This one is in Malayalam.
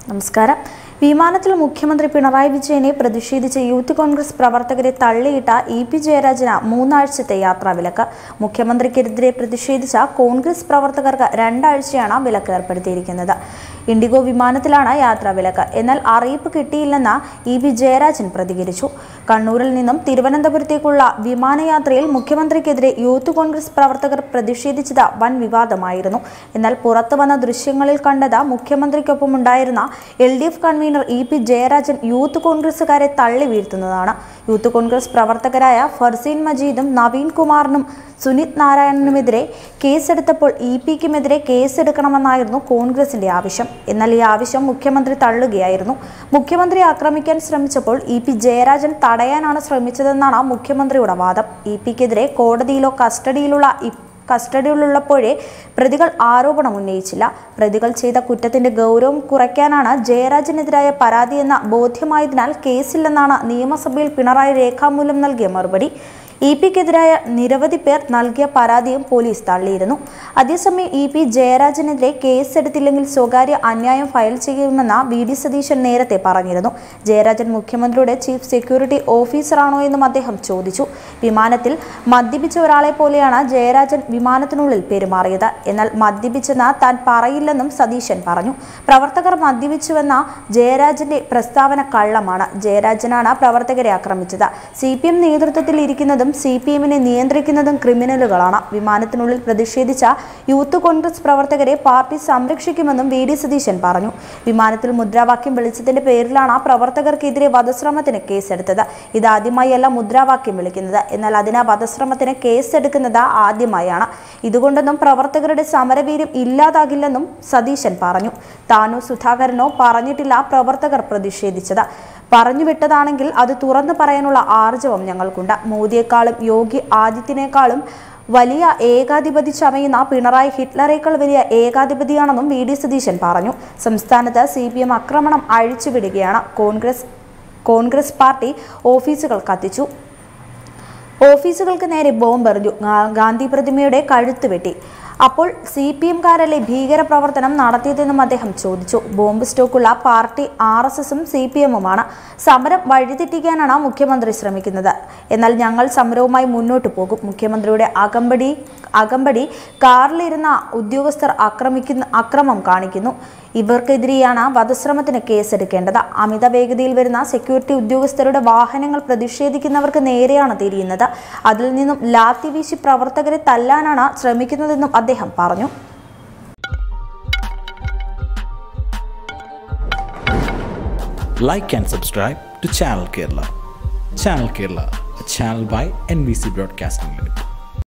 നമസ്കാരം വിമാനത്തിൽ മുഖ്യമന്ത്രി പിണറായി വിജയനെ പ്രതിഷേധിച്ച് യൂത്ത് കോൺഗ്രസ് പ്രവർത്തകരെ തള്ളിയിട്ട ഇ പി ജയരാജന് മൂന്നാഴ്ചത്തെ യാത്രാവിലക്ക് മുഖ്യമന്ത്രിക്കെതിരെ പ്രതിഷേധിച്ച കോൺഗ്രസ് പ്രവർത്തകർക്ക് രണ്ടാഴ്ചയാണ് വിലക്ക് ഏർപ്പെടുത്തിയിരിക്കുന്നത് ഇൻഡിഗോ വിമാനത്തിലാണ് യാത്രാവിലക്ക് എന്നാൽ അറിയിപ്പ് കിട്ടിയില്ലെന്ന് ഇ പി ജയരാജൻ പ്രതികരിച്ചു കണ്ണൂരിൽ നിന്നും തിരുവനന്തപുരത്തേക്കുള്ള വിമാനയാത്രയിൽ മുഖ്യമന്ത്രിക്കെതിരെ യൂത്ത് കോൺഗ്രസ് പ്രവർത്തകർ പ്രതിഷേധിച്ചത് വൻ വിവാദമായിരുന്നു എന്നാൽ പുറത്തു വന്ന ദൃശ്യങ്ങളിൽ കണ്ടത് മുഖ്യമന്ത്രിക്കൊപ്പം ഉണ്ടായിരുന്ന L D F convener E P Jayarajan youth കോൺഗ്രസുകാരെ തള്ളി വീഴ്ത്തുന്നതാണ് യൂത്ത് കോൺഗ്രസ് പ്രവർത്തകരായ ഫർസീൻ മജീദും നവീൻ കുമാറിനും സുനിത് നാരായണനുമെതിരെ കേസെടുത്തപ്പോൾ ഇ പിക്കുമെതിരെ കേസെടുക്കണമെന്നായിരുന്നു കോൺഗ്രസിന്റെ ആവശ്യം എന്നാൽ ഈ ആവശ്യം മുഖ്യമന്ത്രി തള്ളുകയായിരുന്നു മുഖ്യമന്ത്രി ആക്രമിക്കാൻ ശ്രമിച്ചപ്പോൾ ഇ പി ജയരാജൻ തടയാനാണ് ശ്രമിച്ചതെന്നാണ് മുഖ്യമന്ത്രിയുടെ വാദം ഇ പിക്കെതിരെ കോടതിയിലോ കസ്റ്റഡിയിലുള്ള ഇ- കസ്റ്റഡിയിലുള്ളപ്പോഴേ പ്രതികൾ ആരോപണം ഉന്നയിച്ചില്ല പ്രതികൾ ചെയ്ത കുറ്റത്തിന്റെ ഗൗരവം കുറയ്ക്കാനാണ് ജയരാജനെതിരായ പരാതിയെന്ന ബോധ്യമായതിനാൽ കേസില്ലെന്നാണ് നിയമസഭയിൽ പിണറായി രേഖാമൂലം നൽകിയ മറുപടി ഇ പിക്കെതിരായ നിരവധി പേർ നൽകിയ പരാതിയും പോലീസ് തള്ളിയിരുന്നു അതേസമയം ഇ പി ജയരാജനെതിരെ കേസെടുത്തില്ലെങ്കിൽ സ്വകാര്യ അന്യായം ഫയൽ ചെയ്യുമെന്ന വി ഡി സതീശൻ നേരത്തെ പറഞ്ഞിരുന്നു ജയരാജൻ മുഖ്യമന്ത്രിയുടെ ചീഫ് സെക്യൂരിറ്റി ഓഫീസറാണോ എന്നും അദ്ദേഹം ചോദിച്ചു വിമാനത്തിൽ മദ്യപിച്ച ഒരാളെ പോലെയാണ് ജയരാജൻ വിമാനത്തിനുള്ളിൽ പെരുമാറിയത് എന്നാൽ മദ്യപിച്ചെന്ന് താൻ പറയില്ലെന്നും സതീശൻ പറഞ്ഞു പ്രവർത്തകർ മദ്യപിച്ചുവെന്ന ജയരാജന്റെ പ്രസ്താവന കള്ളമാണ് ജയരാജനാണ് പ്രവർത്തകരെ ആക്രമിച്ചത് സി പി എം നേതൃത്വത്തിൽ ഇരിക്കുന്നതും സി പി എമ്മിനെ നിയന്ത്രിക്കുന്നതും ക്രിമിനലുകളാണ് വിമാനത്തിനുള്ളിൽ പ്രതിഷേധിച്ച യൂത്ത് കോൺഗ്രസ് പ്രവർത്തകരെ പാർട്ടി സംരക്ഷിക്കുമെന്നും വി ഡി സതീശൻ പറഞ്ഞു വിമാനത്തിൽ മുദ്രാവാക്യം വിളിച്ചതിന്റെ പേരിലാണ് പ്രവർത്തകർക്കെതിരെ വധശ്രമത്തിന് കേസെടുത്തത് ഇതാദ്യമായല്ല മുദ്രാവാക്യം വിളിക്കുന്നത് എന്നാൽ അതിന് വധശ്രമത്തിന് കേസെടുക്കുന്നത് ആദ്യമായാണ് ഇതുകൊണ്ടൊന്നും പ്രവർത്തകരുടെ സമരവീര്യം ഇല്ലാതാകില്ലെന്നും സതീശൻ പറഞ്ഞു താനോ സുധാകരനോ പറഞ്ഞിട്ടില്ല പ്രവർത്തകർ പ്രതിഷേധിച്ചത് പറഞ്ഞു വിട്ടതാണെങ്കിൽ അത് തുറന്നു പറയാനുള്ള ആർജവം ഞങ്ങൾക്കുണ്ട് മോദിയെക്കാളും യോഗി ആദിത്യനേക്കാളും വലിയ ഏകാധിപതി ചമയുന്ന പിണറായി ഹിറ്റ്ലറേക്കാൾ വലിയ ഏകാധിപതിയാണെന്നും വി ഡി സതീശൻ പറഞ്ഞു സംസ്ഥാനത്ത് സി പി എം ആക്രമണം അഴിച്ചുവിടുകയാണ് കോൺഗ്രസ് കോൺഗ്രസ് പാർട്ടി ഓഫീസുകൾ കത്തിച്ചു ഓഫീസുകൾക്ക് നേരെ ബോംബെറിഞ്ഞു ഗാ- ഗാന്ധി പ്രതിമയുടെ കഴുത്ത് വെട്ടി അപ്പോൾ സി പി എംകാരല്ലേ ഭീകരപ്രവർത്തനം നടത്തിയതെന്നും അദ്ദേഹം ചോദിച്ചു ബോംബ് സ്റ്റോക്കുള്ള പാർട്ടി ആർ എസ് എസും സി പി എമ്മുമാണ് സമരം വഴിതെറ്റിക്കാനാണ് മുഖ്യമന്ത്രി ശ്രമിക്കുന്നത് എന്നാൽ ഞങ്ങൾ സമരവുമായി മുന്നോട്ട് പോകും മുഖ്യമന്ത്രിയുടെ അകമ്പടി അകമ്പടി കാറിലിരുന്ന ഉദ്യോഗസ്ഥർ ആക്രമിക്കുന്ന അക്രമം കാണിക്കുന്നു ഇവർക്കെതിരെയാണ് വധശ്രമത്തിന് കേസെടുക്കേണ്ടത് അമിത വേഗതയിൽ വരുന്ന സെക്യൂരിറ്റി ഉദ്യോഗസ്ഥരുടെ വാഹനങ്ങൾ പ്രതിഷേധിക്കുന്നവർക്ക് നേരെയാണ് തിരിയുന്നത് അതിൽ നിന്നും ലാത്തി വീശി പ്രവർത്തകരെ തല്ലാനാണ് ശ്രമിക്കുന്നതെന്നും അദ്ദേഹം പറഞ്ഞു like and subscribe to Channel Kerala. Channel Kerala, a channel by NBC Broadcasting Limited.